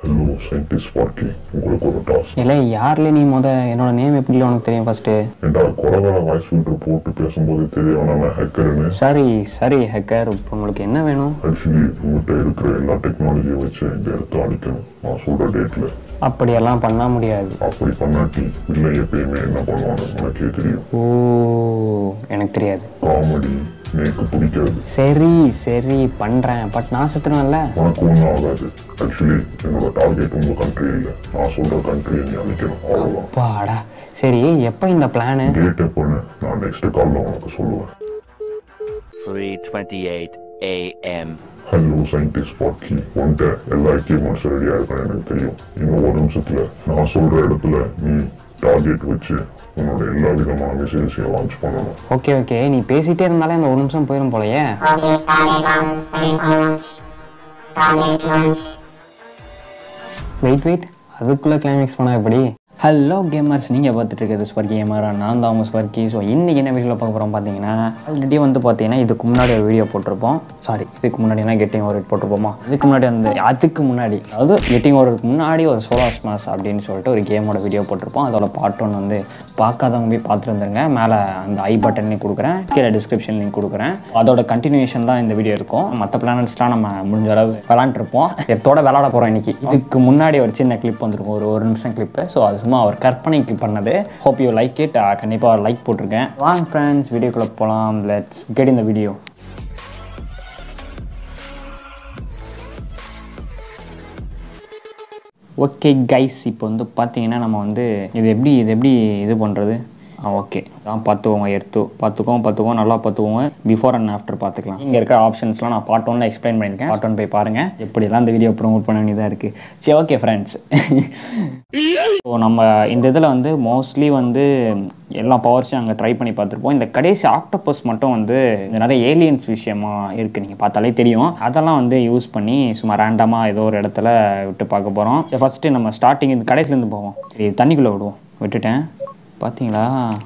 Hello scientist பார்க்கி உங்களுக்கு ஒரு task இல்லை யார்ல நீ முத என்னோட நேம் எப்படி உனக்கு தெரியும் ஃபர்ஸ்ட் ஏண்டா கொலகார வாய்ஸ் ஃபில்டர் போட்டு பேசும்போது தெரியவனா நான் ஹேக்கர்னு சரி சரி ஹேக்கர் இப்போ உங்களுக்கு என்ன வேணும் ஆக்சுவலி உங்கள்கிட்ட இருக்கிற எல்லா டெக்னாலஜியை வச்சு இந்த இடத்த அழிக்கணும் நான் சொல்ற டேட்ல அப்படியெல்லாம் பண்ண முடியாது அப்படி பண்ணாட்டி இல்லை எப்பயுமே என்ன பண்ணுவாங்க உனக்கே தெரியும் ஓ எனக்கு தெரியாது காமெடி எனக்கு பிடிக்காது சரி சரி பண்ணுறேன் பட் நான் செத்துருவேன்ல உனக்கு ஒன்றும் ஆகாது ஆக்சுவலி என்னோட டார்கெட் உங்க கண்ட்ரி இல்லை நான் சொல்ற கண்ட்ரியை நீ அழிக்கணும் அவ்வளோதான் பாடா சரி எப்போ இந்த பிளானு டேட் எப்போன்னு நான் நெக்ஸ்ட் காலில் உனக்கு சொல்லுவேன் 3:28 a.m. ஹலோ சயின்டிஸ்ட் பாக்கி உன்கிட்ட எல்லா எக்யூப்மெண்ட்ஸ் ரெடியாக இருக்கணும் எனக்கு தெரியும் இன்னும் ஒரு நிமிஷத்துல நான் சொல்ற இடத்துல நீ டார்கெட் வச்சு உன்னோட எல்லா விதமான மிசைல்ஸையும் லான்ச் பண்ணணும் ஓகே ஓகே நீ பேசிட்டே இருந்தாலே அந்த ஒரு நிமிஷம் போயிடும் போலயே வெயிட் வெயிட் அதுக்குள்ளே கிளைமேக்ஸ் பண்ணால் எப்படி ஹலோ கேமர்ஸ் நீங்கள் பார்த்துட்டு இருக்கிறது ஸ்வர்கி கேமரா நான் தான் உங்கள் ஸ்வர்கி ஸோ இன்றைக்கி என்ன வீடியோவில் பார்க்க போகிறோம் பார்த்தீங்கன்னா ஆல்ரெடி வந்து பார்த்தீங்கன்னா இதுக்கு முன்னாடி ஒரு வீடியோ போட்டிருப்போம் சாரி இதுக்கு முன்னாடினா கெட்டிங் ஒரு போட்டிருப்போமா இதுக்கு முன்னாடி வந்து அதுக்கு முன்னாடி அதாவது கெட்டிங் ஒரு முன்னாடி ஒரு சோலா ஸ்மாஸ் அப்படின்னு சொல்லிட்டு ஒரு கேமோட வீடியோ போட்டிருப்போம் அதோட பார்ட் ஒன் வந்து பார்க்காதவங்க போய் பார்த்துட்டு வந்துருங்க மேலே அந்த ஐ பட்டன் லிங்க் கொடுக்குறேன் கீழே டிஸ்கிரிப்ஷன் லிங்க் கொடுக்குறேன் அதோட கண்டினியூஷன் தான் இந்த வீடியோ இருக்கும் மற்ற பிளானட்ஸ்லாம் நம்ம முடிஞ்ச அளவு விளாண்டுருப்போம் எடுத்தோட விளாட போகிறோம் இன்னைக்கு இதுக்கு முன்னாடி ஒரு சின்ன கிளிப் வந்திருக்கும் ஒரு ஒரு நிமிஷம் கிளிப்பு ஸோ அது சும்மா ஒரு கற்பனைக்கு பண்ணது ஹோப் யூ லைக் இட் கண்டிப்பாக ஒரு லைக் போட்டிருக்கேன் வாங்க ஃப்ரெண்ட்ஸ் வீடியோக்குள்ளே போகலாம் லெட்ஸ் கெட் இந்த வீடியோ ஓகே கைஸ் இப்போ வந்து பார்த்தீங்கன்னா நம்ம வந்து இது எப்படி இது எப்படி இது பண்ணுறது ஆ ஓகே தான் பார்த்துக்கோங்க எடுத்து பார்த்துக்கோங்க பார்த்துக்கோங்க நல்லா பார்த்துக்கோங்க பிஃபோர் அண்ட் ஆஃப்டர் பார்த்துக்கலாம் இங்கே இருக்கிற ஆப்ஷன்ஸ்லாம் நான் பார்ட் ஒன்ல எக்ஸ்பிளைன் பண்ணியிருக்கேன் பார்ட் ஒன் போய் பாருங்கள் எப்படிலாம் இந்த வீடியோ ப்ரோமோட் பண்ண வேண்டியதாக இருக்குது சரி ஓகே ஃப்ரெண்ட்ஸ் ஸோ நம்ம இந்த இதில் வந்து மோஸ்ட்லி வந்து எல்லா பவர்ஸையும் அங்கே ட்ரை பண்ணி பார்த்துருப்போம் இந்த கடைசி ஆக்டோபஸ் மட்டும் வந்து இந்த நிறைய ஏலியன்ஸ் விஷயமா இருக்குது நீங்கள் பார்த்தாலே தெரியும் அதெல்லாம் வந்து யூஸ் பண்ணி சும்மா ரேண்டமாக ஏதோ ஒரு இடத்துல விட்டு பார்க்க போகிறோம் ஃபஸ்ட்டு நம்ம ஸ்டார்டிங் இந்த கடைசிலேருந்து போவோம் சரி தண்ணிக்குள்ளே விடுவோம் விட்டுட்டேன் பார்த்தீங்களா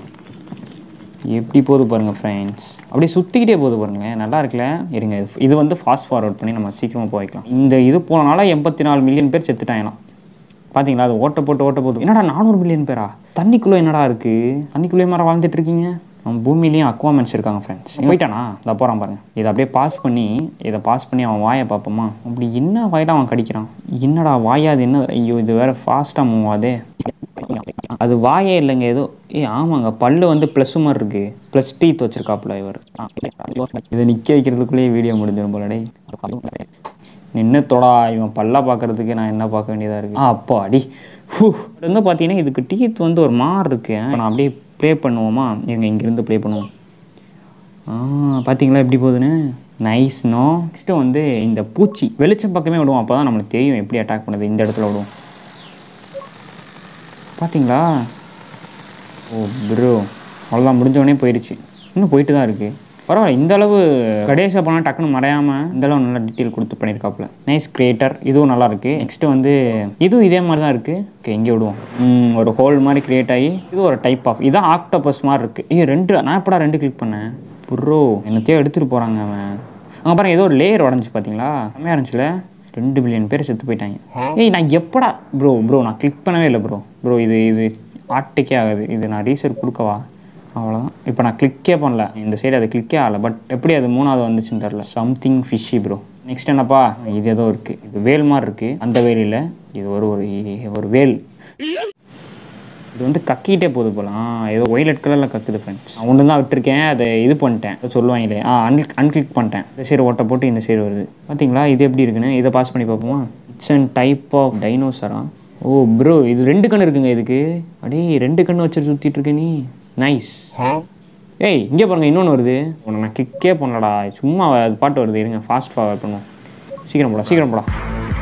எப்படி போகுது பாருங்கள் ஃப்ரெண்ட்ஸ் அப்படியே சுற்றிக்கிட்டே போகுது பாருங்க நல்லா இருக்குல்ல இருங்க இது- இது வந்து ஃபாஸ்ட் ஃபார்வர்ட் பண்ணி நம்ம சீக்கிரமாக போய்க்கலாம் இந்த இது போனனால எண்பத்தி நாலு மில்லியன் பேர் செத்துட்டாங்களாம் பாத்தீங்களா அது ஓட்ட போட்டு ஓட்ட போகுது என்னடா நானூறு மில்லியன் பேரா தண்ணிக்குள்ளே என்னடா இருக்கு தண்ணிக்குள்ளே மாதிரி வாழ்ந்துட்டு இருக்கீங்க நம்ம பூமியிலையும் அக்வாமென்ஸ் இருக்காங்க ஃப்ரெண்ட்ஸ் போயிட்டானா இதை போகிறான் பாருங்க இதை அப்படியே பாஸ் பண்ணி இதை பாஸ் பண்ணி அவன் வாயை பார்ப்போமா அப்படி என்ன வாயில அவன் கடிக்கிறான் என்னடா வாயா அது என்ன ஐயோ இது வேற ஃபாஸ்ட்டாக மூவ் ஆகுதே அது வாயே இல்லைங்க ஏதோ ஏ ஆமாங்க பல்லு வந்து ப்ளஸ் மாதிரி இருக்கு ப்ளஸ் டீத் வச்சிருக்காப்புல இவர் ஆ, இதை நிற்க வைக்கிறதுக்குள்ளேயே வீடியோ முடிஞ்சிடும் போலடே நின்று தொடா இவன் பல்லா பார்க்கறதுக்கு நான் என்ன பார்க்க வேண்டியதாக இருக்கு ஆ அப்பா அடி ஹூ இது வந்து பார்த்தீங்கன்னா இதுக்கு டீத் வந்து ஒரு மார் இருக்கு இப்ப நான் அப்படியே ப்ளே பண்ணுவோமா இருங்க இங்கேருந்து ப்ளே பண்ணுவோம் ஆ பார்த்தீங்களா எப்படி போகுதுன்னு நைஸ் நோ நெக்ஸ்ட்டு வந்து இந்த பூச்சி வெளிச்சம் பக்கமே விடுவோம் அப்போ தான் நம்மளுக்கு தெரியும் எப்படி அட்டாக் பண்ணுது இந்த இடத்துல விடுவோம் பார்த்தீங்களா ஓ ப்ரோ அவ்வளோதான் முடிஞ்சவொடனே போயிடுச்சு இன்னும் போயிட்டு தான் இருக்குது பரவாயில்ல இந்த அளவு கடைசியாக போனால் டக்குன்னு மறையாமல் இந்த அளவு நல்லா டீட்டெயில் கொடுத்து பண்ணியிருக்காப்புல நைஸ் கிரியேட்டர் இதுவும் நல்லா இருக்கு நெக்ஸ்ட் வந்து இதுவும் இதே மாதிரி தான் இருக்குது ஓகே இங்கே விடுவோம் ம், ஒரு ஹோல் மாதிரி கிரியேட் ஆகி இது ஒரு டைப் ஆஃப் இதான் ஆக்டோபஸ் மாதிரி இருக்குது ஐயோ ரெண்டு நான் எப்படா ரெண்டு கிளிக் பண்ணேன் ப்ரோ என்னத்தையோ எடுத்துகிட்டு போகிறாங்க அவன் அங்கே பாருங்க ஏதோ ஒரு லேயர் உடஞ்சி பார்த்தீங்களா செம்மையாக இருந்துச்சுல ரெண்டு பில்லியன் பேர் செத்து போயிட்டாங்க ஏய் நான் எப்படா ப்ரோ ப்ரோ நான் கிளிக் பண்ணவே இல்லை ப்ரோ ப்ரோ இது இது ஆட்டுக்கே ஆகுது இது நான் ரீசெட் கொடுக்கவா அவ்வளோதான் இப்போ நான் கிளிக்கே பண்ணல இந்த சைடு அது கிளிக்கே ஆகலை பட் எப்படி அது மூணாவது வந்துச்சுன்னு தெரில சம்திங் ஃபிஷ்ஷி ப்ரோ நெக்ஸ்ட் என்னப்பா இது ஏதோ இருக்குது இது வேல் மாதிரி இருக்குது அந்த வேல் இல்லை இது ஒரு ஒரு ஒரு வேல் இது வந்து கக்கிட்டே போகுது போல ஆ ஏதோ ஒய்லட் கலரில் கக்குது ஃப்ரெண்ட்ஸ் நான் ஒன்று தான் விட்டுருக்கேன் அதை இது பண்ணிட்டேன் ஏதோ சொல்லுவாங்களே ஆ அன் அன்கிளிக் பண்ணிட்டேன் இந்த சைடு ஓட்ட போட்டு இந்த சைடு வருது பார்த்தீங்களா இது எப்படி இருக்குன்னு இதை பாஸ் பண்ணி பார்ப்போமா இட்ஸ் அண்ட் டைப் ஆஃப் டைனோசரா ஓ ப்ரோ இது ரெண்டு கண்ணு இருக்குங்க இதுக்கு அடே ரெண்டு கண்ணு வச்சு சுற்றிட்டு இருக்க நீ நைஸ் ஏய் இங்கே பாருங்க இன்னொன்று வருது உன்னை நான் கிக்கே பண்ணலடா சும்மா அது பாட்டு வருது இருங்க ஃபாஸ்ட் ஃபார்வர்ட் பண்ணுவோம் சீக்கிரம் போடா சீக்கிரம் போடா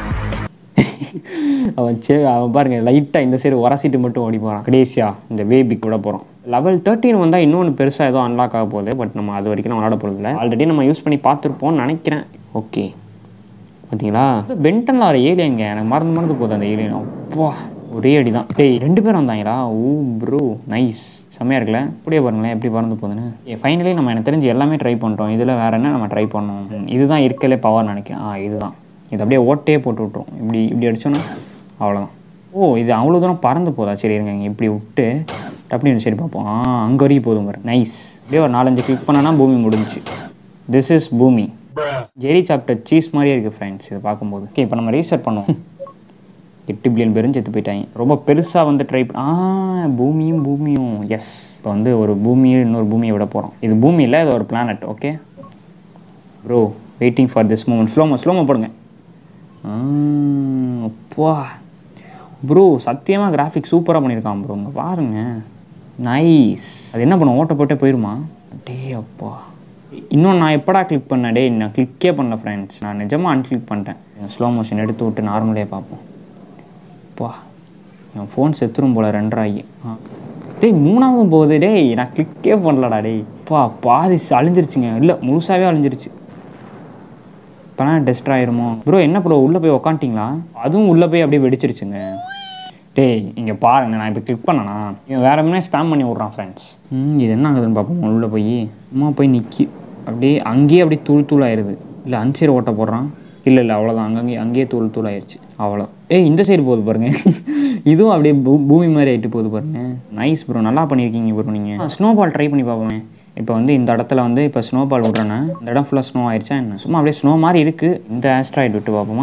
அவன் சே அவன் பாருங்க லைட்டாக இந்த சைடு உரசிட்டு மட்டும் ஓடி போகிறான் கடைசியா இந்த வேபிக் விட போகிறோம் லெவல் தேர்ட்டின் வந்தால் இன்னொன்று பெருசாக ஏதோ அன்லாக் ஆக போகுது பட் நம்ம அது வரைக்கும் நம்ம விளாட போகிறது இல்லை ஆல்ரெடி நம்ம யூஸ் பண்ணி பார்த்துருப்போம்னு நினைக்கிறேன் ஓகே பார்த்தீங்களா பென்டனில் வர ஏலியங்க எனக்கு மறந்து மறந்து போகுது அந்த ஏலியன் அப்பா ஒரே அடி தான் டேய் ரெண்டு பேரும் வந்தாங்களா ஊ ப்ரோ நைஸ் செம்மையாக இருக்குல்ல அப்படியே பாருங்களேன் எப்படி பறந்து போகுதுன்னு ஃபைனலி நம்ம எனக்கு தெரிஞ்சு எல்லாமே ட்ரை பண்ணுறோம் இதில் வேற என்ன நம்ம ட்ரை பண்ணோம் இதுதான் இருக்கலே பவர் நினைக்கிறேன் ஆ இதுதான் இது அப்படியே ஓட்டே போட்டு விட்ரும் இப்படி இப்படி அடிச்சோன்னா அவ்வளோதான் ஓ இது அவ்வளோ தூரம் பறந்து போதா சரி இருங்க இங்க இப்படி விட்டு டப்புனு சரி பார்ப்போம் ஆ அங்கே வரைக்கும் போதும் பாரு நைஸ் அப்படியே ஒரு நாலஞ்சு கிளிக் பண்ணனா பூமி முடிஞ்சுச்சு திஸ் இஸ் பூமி ஜெரி சாப்பிட்ட சீஸ் மாதிரியே இருக்குது ஃப்ரெண்ட்ஸ் இதை பார்க்கும்போது ஓகே இப்போ நம்ம ரீசெட் பண்ணுவோம் எட்டு பில்லியன் பேரும் செத்து போயிட்டாங்க ரொம்ப பெருசாக வந்து ட்ரை ஆ பூமியும் பூமியும் எஸ் இப்போ வந்து ஒரு பூமியை இன்னொரு பூமியை விட போகிறோம் இது பூமி இல்லை இது ஒரு planet okay bro waiting for this moment slomo slomo போடுங்க ஆ, அப்பா ப்ரோ சத்தியமாக கிராஃபிக் சூப்பராக பண்ணியிருக்கான் ப்ரோ இங்கே பாருங்க நைஸ் அது என்ன பண்ணும் ஓட்ட போட்டே போயிருமா டே அப்பா இன்னும் நான் எப்படா கிளிக் பண்ணேன் டேய் நான் கிளிக்கே பண்ணல ஃப்ரெண்ட்ஸ் நான் நிஜமாக அன்கிளிக் பண்ணிட்டேன் ஸ்லோ மோஷன் எடுத்து விட்டு நார்மலே பார்ப்போம் அப்பா என் ஃபோன் செத்துரும் போல ரெண்டராகி ஆ டேய் மூணாவது போகுது டேய் நான் கிளிக்கே பண்ணலடா டேய் அப்பா பாதி அழிஞ்சிருச்சுங்க இல்லை முழுசாவே அழிஞ்சிருச்சு இப்போனா டெஸ்ட் ஆயிருமோ ப்ரோ என்ன ப்ரோ உள்ளே போய் உக்காண்டிங்களா அதுவும் உள்ளே போய் அப்படியே வெடிச்சிருச்சுங்க டேய் இங்கே பாருங்க நான் இப்போ கிளிக் பண்ணனா இவன் வேற என்ன ஸ்பேம் பண்ணி விட்றான் ஃப்ரெண்ட்ஸ் ம் இது என்ன ஆகுதுன்னு பார்ப்போம் உள்ளே போய் சும்மா போய் நிக்கி அப்படியே அங்கேயே அப்படியே தூள் தூள் ஆயிருது இல்லை அந்த சைடு ஓட்ட போடுறான் இல்லை இல்லை அவ்வளோதான் அங்கங்கே அங்கேயே தூள் தூள் ஆயிருச்சு அவ்வளோ ஏய் இந்த சைடு போகுது பாருங்க இதுவும் அப்படியே பூ பூமி மாதிரி ஆயிட்டு போகுது பாருங்க நைஸ் ப்ரோ நல்லா பண்ணியிருக்கீங்க ப்ரோ நீங்கள் ஸ்னோ பால் ட்ரை பண்ணி பார்ப்போமே இப்போ வந்து இந்த இடத்துல வந்து இப்போ ஸ்னோ பால் விட்றேன்னா இந்த இடம் ஃபுல்லாக ஸ்னோ ஆயிடுச்சா என்ன சும்மா அப்படியே ஸ்னோ மாதிரி இருக்குது இந்த ஆஸ்ட்ராய்டு விட்டு பார்ப்போமா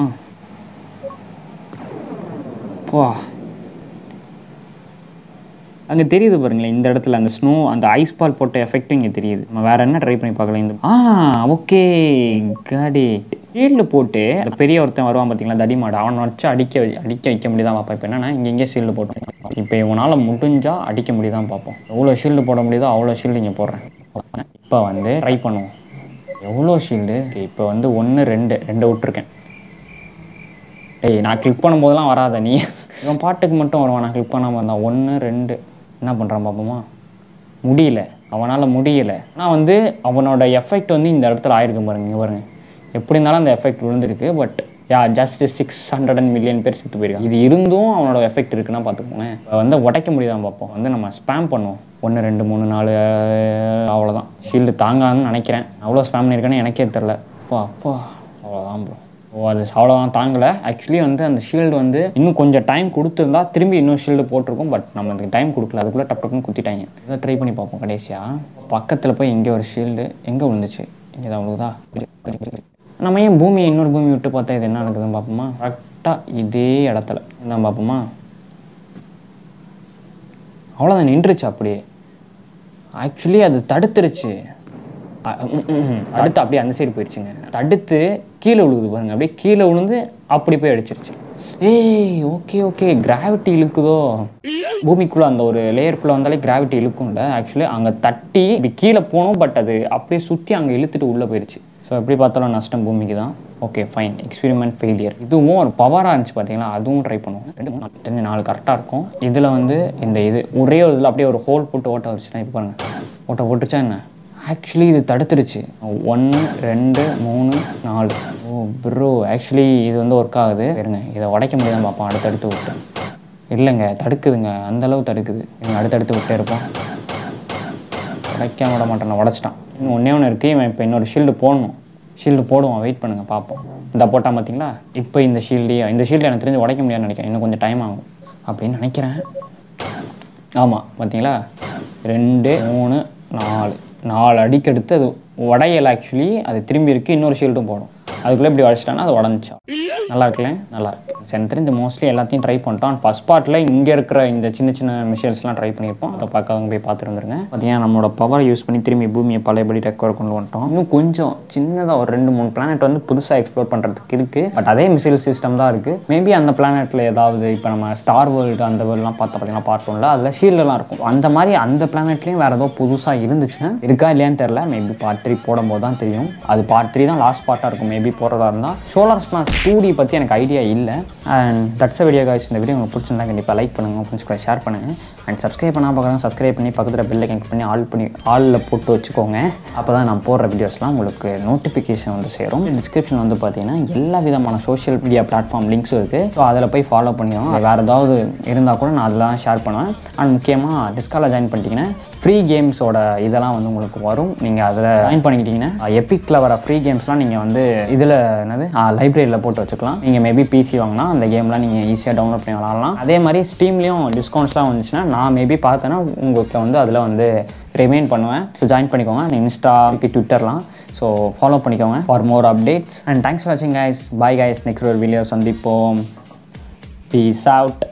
போ அங்கே தெரியுது பாருங்களேன் இந்த இடத்துல அந்த ஸ்னோ அந்த ஐஸ் பால் போட்ட எஃபெக்ட்டும் இங்கே தெரியுது நம்ம வேற என்ன ட்ரை பண்ணி பார்க்கலாம் இந்த ஆ ஓகே காடி ஷீல்டு போட்டு அந்த பெரிய ஒருத்தன் வருவான் பார்த்தீங்களா தடிமாடு அவனை வச்சு அடிக்க வை- அடிக்க வைக்க முடியுதான் பார்ப்போம் இப்போ என்னன்னா இங்கே இங்கே ஷீல்டு போட்டோம் இப்போ இவனால் முடிஞ்சா அடிக்க முடியுதான் பார்ப்போம் எவ்வளோ ஷீல்டு போட முடியுதோ அவ்வளோ ஷீல்டு இங்கே போடுறேன் இப்போ வந்து ட்ரை பண்ணுவோம் எவ்வளோ ஷீல்டு இப்போ வந்து ஒன்று ரெண்டு ரெண்டு விட்டுருக்கேன் டேய் நான் கிளிக் பண்ணும்போதெல்லாம் வராத நீ இவன் பாட்டுக்கு மட்டும் வருவான் நான் கிளிக் பண்ணாமல் இருந்தான் ஒன்று ரெண்டு என்ன பண்ணுறான் பாப்போமா முடியல அவனால் முடியல ஆனால் வந்து அவனோட எஃபெக்ட் வந்து இந்த இடத்துல ஆயிருக்கு பாருங்க இங்க பாருங்க எப்படி இருந்தாலும் அந்த எஃபெக்ட் விழுந்திருக்கு but ya just six hundred and million பேர் செத்து போயிருக்காங்க இது இருந்தும் அவனோட எஃபெக்ட் இருக்குன்னா பார்த்துக்கோங்க இப்ப வந்து உடைக்க முடியுதான் பார்ப்போம் வந்து நம்ம ஸ்பேம் பண்ணுவோம் ஒன்று ரெண்டு மூணு நாலு அவ்வளோதான் ஷீல்டு தாங்காதுன்னு நினைக்கிறேன் அவ்வளோ ஸ்பேம் பண்ணியிருக்கேன்னு எனக்கே தெரில அப்பா அப்பா அவ்வளோதான் ப்ரோ ஓ அது அவ்வளோதான் தாங்கலை ஆக்சுவலி வந்து அந்த ஷீல்டு வந்து இன்னும் கொஞ்சம் டைம் கொடுத்துருந்தா திரும்பி இன்னும் ஷீல்டு போட்டிருக்கும் பட் நம்ம அதுக்கு டைம் கொடுக்கல அதுக்குள்ளே டப் டப்புன்னு குத்திட்டாங்க இதை ட்ரை பண்ணி பார்ப்போம் கடைசியாக பக்கத்தில் போய் இங்கே ஒரு ஷீல்டு எங்கே விழுந்துச்சு இங்கே தான் விழுதா நம்ம ஏன் பூமியை இன்னொரு பூமி விட்டு பார்த்தா இது என்ன நடக்குதுன்னு பார்ப்போமா கரெக்டாக இதே இடத்துல என்ன பார்ப்போமா அவ்வளோதான் நின்றுச்சு அப்படியே ஆக்சுவலி அது தடுத்துருச்சு அ- ம், ம், ம். தடுத்து அப்படியே அந்த சைடு போயிடுச்சுங்க தடுத்து கீழே விழுகுது பாருங்க அப்படியே கீழே விழுந்து அப்படி போய் அடிச்சிருச்சு ஏய் ஓகே ஓகே கிராவிட்டி இழுக்குதோ பூமிக்குள்ள அந்த ஒரு லேயருக்குள்ள வந்தாலே கிராவிட்டி இழுக்கும்ல ஆக்சுவலி அங்கே தட்டி இப்படி கீழே போகணும் பட் அது அப்படியே சுற்றி அங்கே இழுத்துட்டு உள்ளே போயிடுச்சு ஸோ எப்படி பார்த்தாலும் நஷ்டம் பூமிக்கு தான் ஓகே ஃபைன் எக்ஸ்பெரிமெண்ட் ஃபெயிலியர் இதுவும் ஒரு பவராக இருந்துச்சு பார்த்தீங்களா அதுவும் ட்ரை பண்ணுவோம் ரெண்டு மூணு நாலு தெரிஞ்சு நாலு கரெக்டாக இருக்கும் இதில் வந்து இந்த இது ஒரே ஒரு இதில் அப்படியே ஒரு ஹோல் போட்டு ஓட்ட வச்சுன்னா இப்போ பாருங்க ஓட்ட போட்டுச்சா என்ன ஆக்சுவலி இது தடுத்துருச்சு ஒன்று ரெண்டு மூணு நாலு ஓ ப்ரோ ஆக்சுவலி இது வந்து ஒர்க் ஆகுது இருங்க இதை உடைக்க முடியாம பார்ப்போம் அடுத்தடுத்து விட்டு இல்லைங்க தடுக்குதுங்க அந்த அளவு தடுக்குது இவங்க அடுத்தடுத்து விட்டே இருப்போம் உடைக்காம விட மாட்டேன் நான் உடச்சிட்டான் இன்னும் ஒன்றே ஒன்று இருக்குது இவன் இப்போ இன்னொரு ஷீல்டு போடணும் ஷீல்டு போடுவான் வெயிட் பண்ணுங்க பார்ப்போம் இந்த போட்டான் பார்த்தீங்களா இப்போ இந்த ஷீல்டு இந்த ஷீல்டு எனக்கு தெரிஞ்சு உடைக்க முடியாதுன்னு நினைக்கிறேன் இன்னும் கொஞ்சம் டைம் ஆகும் அப்படின்னு நினைக்கிறேன் ஆமாம் பார்த்தீங்களா ரெண்டு மூணு நாலு நாலு அடிக்கடுத்து அது உடையல ஆக்சுவலி அது திரும்பி இருக்கு இன்னொரு ஷீல்டும் போடும் அதுக்குள்ளே இப்படி உடச்சிட்டானா அது உடஞ்சிச்சா நல்லா இருக்குல்ல நல்லா இருக்கு எனக்கு தெரிஞ்சு மோஸ்ட்லி எல்லாத்தையும் ட்ரை பண்ணிட்டோம் ஃபர்ஸ்ட் பார்ட்டில் இங்கே இருக்கிற இந்த சின்ன சின்ன மிஷின்ஸ்லாம் ட்ரை பண்ணியிருப்போம் அதை பார்க்காதவங்க போய் பார்த்துட்டு வந்துருங்க பார்த்தீங்கன்னா நம்மளோட பவர் யூஸ் பண்ணி திரும்பி பூமியை பழையபடி ரெக்கவர் கொண்டு வந்துட்டோம் இன்னும் கொஞ்சம் சின்னதாக ஒரு ரெண்டு மூணு பிளானட் வந்து புதுசாக எக்ஸ்ப்ளோர் பண்ணுறதுக்கு இருக்குது பட் அதே மிசைல் சிஸ்டம் தான் இருக்குது மேபி அந்த பிளானெட்டில் ஏதாவது இப்போ நம்ம ஸ்டார் வேர்ல்டு அந்த வேர்ல்டுலாம் பார்த்து பார்த்தீங்கன்னா பார்ட் ஒன்ல அதில் ஷீல்டெல்லாம் இருக்கும் அந்த மாதிரி அந்த பிளானெட்லேயும் வேறு ஏதோ புதுசாக இருந்துச்சுன்னா இருக்கா இல்லையான்னு தெரில மேபி பார்ட் த்ரீ போடும்போது தான் தெரியும் அது பார்ட் த்ரீ தான் லாஸ்ட் பார்ட்டாக இருக்கும் மேபி போகிறதா இருந்தால் சோலார் ஸ்மாஸ் டூ டி பற்றி எனக்கு ஐடியா இல்லை அண்ட் தட்ஸ் வீடியோ காய்ஸ் இந்த வீடியோ உங்களுக்கு பிடிச்சிருந்தா கண்டிப்பாக லைக் பண்ணுங்கள் ஃப்ரெண்ட்ஸ் கூட ஷேர் பண்ணுங்கள் அண்ட் சப்ஸ்கிரைப் பண்ணால் பார்க்கலாம் சப்ஸ்கிரைப் பண்ணி பக்கத்தில் பெல்லை கனெக்ட் பண்ணி ஆல் பண்ணி ஆலில் போட்டு வச்சுக்கோங்க அப்போ தான் நான் போடுற வீடியோஸ்லாம் உங்களுக்கு நோட்டிஃபிகேஷன் வந்து சேரும் டிஸ்கிரிப்ஷன் வந்து பார்த்தீங்கன்னா எல்லா விதமான சோஷியல் மீடியா பிளாட்ஃபார்ம் லிங்க்ஸும் இருக்குது ஸோ அதில் போய் ஃபாலோ பண்ணிக்கோங்க வேறு ஏதாவது இருந்தால் கூட நான் அதெல்லாம் ஷேர் பண்ணுவேன் அண்ட் முக்கியமாக டிஸ்காலில் ஜாயின் பண்ணிட்டீங்கன்னா ஃப்ரீ கேம்ஸோட இதெல்லாம் வந்து உங்களுக்கு வரும் நீங்கள் அதில் ஜாயின் பண்ணிக்கிட்டீங்கன்னா எப்பிக்கில் வர ஃப்ரீ கேம்ஸ்லாம் நீங்கள் வந்து இதில் என்னது லைப்ரரியில் போட்டு வச்சுக்கலாம் நீங்கள் மேபி பிசி வாங்கினா அந்த கேம்லாம் நீங்கள் ஈஸியாக டவுன்லோட் பண்ணி விளாட்லாம் அதே மாதிரி ஸ்டீம்லேயும் டிஸ்கவுண்ட்ஸ்லாம் வந்துச்சுன்னா நான் மேபி பார்த்தேன்னா உங்களுக்கு வந்து அதில் வந்து ரிமைன் பண்ணுவேன் ஸோ ஜாயின் பண்ணிக்கோங்க இன்ஸ்டா ட்விட்டர்லாம் ஸோ ஃபாலோ பண்ணிக்கோங்க for more updates and thanks for வாட்சிங் கைஸ் பாய் கைஸ் நெக்ஸ்ட் ஒரு வீடியோ சந்திப்போம் பீஸ் அவுட்